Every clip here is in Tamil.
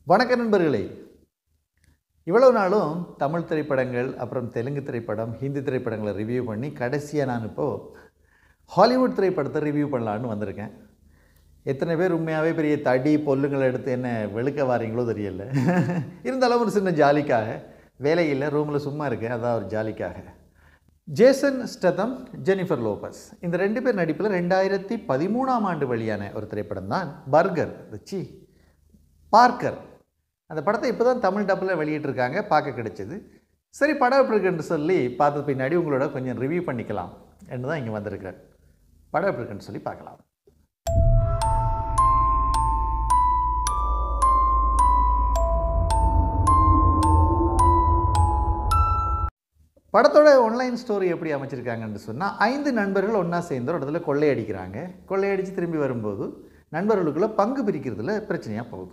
வணக்க நண்பர்களே இவ்வளவு நாளும் தமிழ் திரைப்படங்கள் அப்புறம் தெலுங்கு திரைப்படம் ஹிந்தி திரைப்படங்களை ரிவ்யூ பண்ணி கடைசியாக நான் இப்போது ஹாலிவுட் திரைப்படத்தை ரிவ்யூ பண்ணலான்னு வந்திருக்கேன் எத்தனை பேர் உண்மையாகவே பெரிய தடி பொல்லுங்களை எடுத்து என்ன வெளுக்க வாரீங்களோ தெரியல இருந்தாலும் ஒரு சின்ன ஜாலிக்காக வேலையில் ரூமில் சும்மா இருக்கேன் அதான் ஒரு ஜாலிக்காக ஜேசன் ஸ்டதம் ஜெனிஃபர் லோபஸ் இந்த ரெண்டு பேர் நடிப்பில் ரெண்டாயிரத்தி பதிமூணாம் ஆண்டு வெளியான ஒரு திரைப்படம் தான் பர்கர் சி பார்க்கர் அந்த படத்தை இப்போ தான் தமிழ் டப்பில் வெளியிட்டிருக்காங்க பார்க்க கிடைச்சது சரி படம் எப்படி இருக்குன்னு சொல்லி பார்த்த பின்னாடி உங்களோட கொஞ்சம் ரிவ்யூ பண்ணிக்கலாம் என்று தான் இங்கே வந்திருக்கிறேன் படம் எப்படி இருக்குன்னு சொல்லி பார்க்கலாம் படத்தோட ஒன்லைன் ஸ்டோரி எப்படி அமைச்சிருக்காங்கன்னு சொன்னால் ஐந்து நண்பர்கள் ஒன்றா சேர்ந்து ஒரு இடத்துல கொள்ளையடிக்கிறாங்க கொள்ளையடித்து திரும்பி வரும்போது நண்பர்களுக்குள்ள பங்கு பிரிக்கிறதுல பிரச்சனையாக போகுது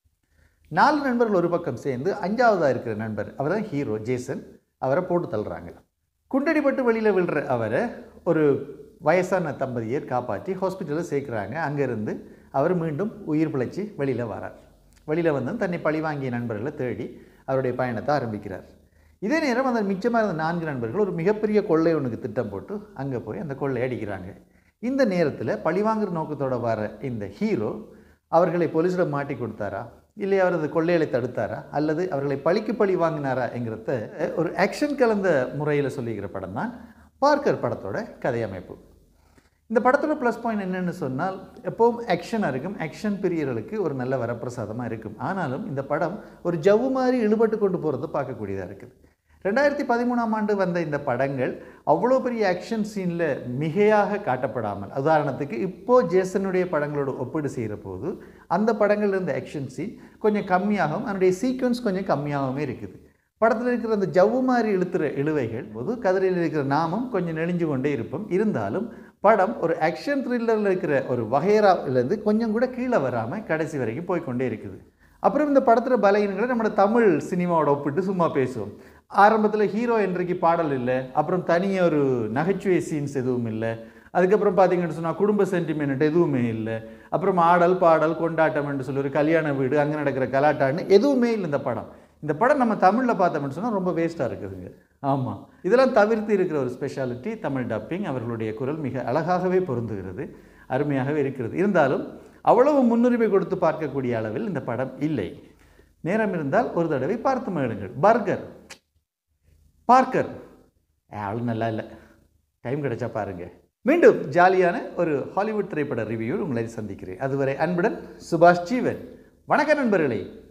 நாலு நண்பர்கள் ஒரு பக்கம் சேர்ந்து அஞ்சாவதாக இருக்கிற நண்பர் அவர் தான் ஹீரோ ஜேசன் அவரை போட்டு தள்ளுறாங்க குண்டடிப்பட்டு வெளியில் விழுற அவரை ஒரு வயசான தம்பதியர் காப்பாற்றி ஹாஸ்பிட்டலில் சேர்க்குறாங்க அங்கேருந்து அவர் மீண்டும் உயிர் பிழைச்சி வெளியில் வரார் வெளியில் வந்து தன்னை பழி வாங்கிய நண்பர்களை தேடி அவருடைய பயணத்தை ஆரம்பிக்கிறார் இதே நேரம் அந்த மிச்சமாக இருந்த நான்கு நண்பர்கள் ஒரு மிகப்பெரிய கொள்ளை ஒன்றுக்கு திட்டம் போட்டு அங்கே போய் அந்த கொள்ளை அடிக்கிறாங்க இந்த நேரத்தில் பழிவாங்குற நோக்கத்தோட வர இந்த ஹீரோ அவர்களை போலீஸிடம் மாட்டி கொடுத்தாரா இல்லை அவர் அந்த கொள்ளைகளை தடுத்தாரா அல்லது அவர்களை பழிக்கு பழி வாங்கினாரா என்கிறத ஒரு ஆக்ஷன் கலந்த முறையில் சொல்லிக்கிற படம் தான் பார்க்கர் படத்தோட கதையமைப்பு இந்த படத்தோட ப்ளஸ் பாயிண்ட் என்னென்னு சொன்னால் எப்போவும் ஆக்ஷனாக இருக்கும் ஆக்ஷன் பிரியர்களுக்கு ஒரு நல்ல வரப்பிரசாதமாக இருக்கும் ஆனாலும் இந்த படம் ஒரு ஜவ்வு மாதிரி இழுபட்டு கொண்டு போகிறத பார்க்கக்கூடியதாக இருக்குது ரெண்டாயிரத்தி பதிமூணாம் ஆண்டு வந்த இந்த படங்கள் அவ்வளோ பெரிய ஆக்ஷன் சீனில் மிகையாக காட்டப்படாமல் உதாரணத்துக்கு இப்போது ஜேசனுடைய படங்களோட ஒப்பீடு செய்கிற போது அந்த படங்கள்ல இருந்த ஆக்ஷன் சீன் கொஞ்சம் கம்மியாகவும் அதனுடைய சீக்வன்ஸ் கொஞ்சம் கம்மியாகவுமே இருக்குது படத்தில் இருக்கிற அந்த ஜவ்வு மாதிரி இழுத்துற இழுவைகள் போது கதிரையில் இருக்கிற நாமும் கொஞ்சம் நெளிஞ்சு கொண்டே இருப்போம் இருந்தாலும் படம் ஒரு ஆக்ஷன் த்ரில்லரில் இருக்கிற ஒரு வகையராவிலேருந்து கொஞ்சம் கூட கீழே வராமல் கடைசி வரைக்கும் போய்க்கொண்டே இருக்குது அப்புறம் இந்த படத்தில் பலகீனங்களை நம்ம தமிழ் சினிமாவோட ஒப்பிட்டு சும்மா பேசுவோம் ஆரம்பத்தில் ஹீரோ என்றைக்கு பாடல் இல்லை அப்புறம் தனியாக ஒரு நகைச்சுவை சீன்ஸ் எதுவும் இல்லை அதுக்கப்புறம் பார்த்தீங்கன்னு சொன்னால் குடும்ப சென்டிமெண்ட் எதுவுமே இல்லை அப்புறம் ஆடல் பாடல் கொண்டாட்டம்னு சொல்லி ஒரு கல்யாண வீடு அங்கே நடக்கிற கலாட்டான்னு எதுவுமே இல்லை இந்த படம் இந்த படம் நம்ம தமிழில் பார்த்தோம்னு சொன்னால் ரொம்ப வேஸ்ட்டாக இருக்குதுங்க ஆமாம் இதெல்லாம் தவிர்த்து இருக்கிற ஒரு ஸ்பெஷாலிட்டி தமிழ் டப்பிங் அவர்களுடைய குரல் மிக அழகாகவே பொருந்துகிறது அருமையாகவே இருக்கிறது இருந்தாலும் அவ்வளவு முன்னுரிமை கொடுத்து பார்க்கக்கூடிய அளவில் இந்த படம் இல்லை நேரம் இருந்தால் ஒரு தடவை பார்த்து மகிழுங்கள் பர்கர் பார்க்கர் ஆள் நல்லா இல்லை டைம் கிடைச்சா பாருங்கள் மீண்டும் ஜாலியான ஒரு ஹாலிவுட் திரைப்பட ரிவ்யூவில் உங்களை சந்திக்கிறேன் அதுவரை அன்புடன் சுபாஷ் ஜீவன் வணக்க நண்பர்களே